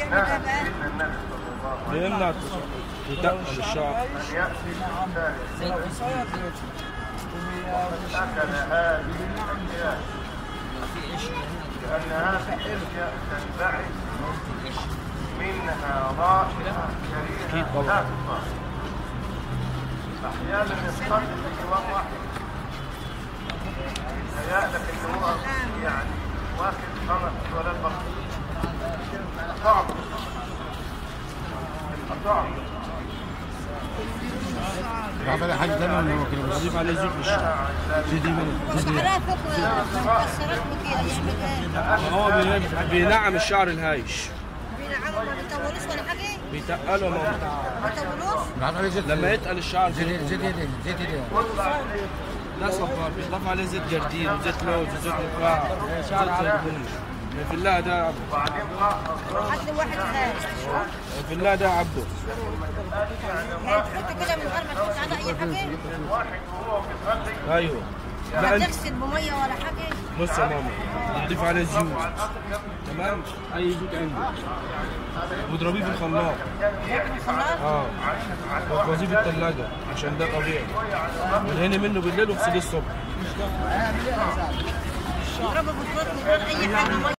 يعمل ايه بقى؟ بيمنع يتقل الشعر من يأتي بالثالث أكل هذه الأشياء لأن هذه الأشياء تنبعث منها رائحة كريهة لا تطاق أحيانا يصطدم بجوار واحد يتهيأ لك إن هو يعني واكل خمس ولا البطيخ طعم طعم عارف على حاجه ثانيه ولا هو كده بس اضيف عليه زيت للشعر زي دي من بس عليها فوق مكسرات وكده يعمل ايه؟ هو بي- بينعم الشعر الهايش بينعموا ما بيطولوش ولا حاجه؟ بيتقله ما ما بيطولوش؟ عارف عليه زيت لما يتقل الشعر زيت زيت ايه ده؟ زيت ايه ده؟ لا صفار بيضاف عليه زيت جردين وزيت لوز وزيت نخاع زيت زيتون في الله ده عبده هات لي واحد خاش في الله ده عبده هي تحط كده من غير ما تحط على اي حاجه؟ ايوه لا لا انت تغسل بميه ولا حاجه؟ بص يا ماما تضيف عليه زيوت تمام اي زيوت عندك وتضربيه في الخلاط خلاص؟ اه وتوزيه في الثلاجه عشان ده طبيعي ادهني منه بالليل واغسليه الصبح اضربه بالخلاط من غير اي حاجه ميه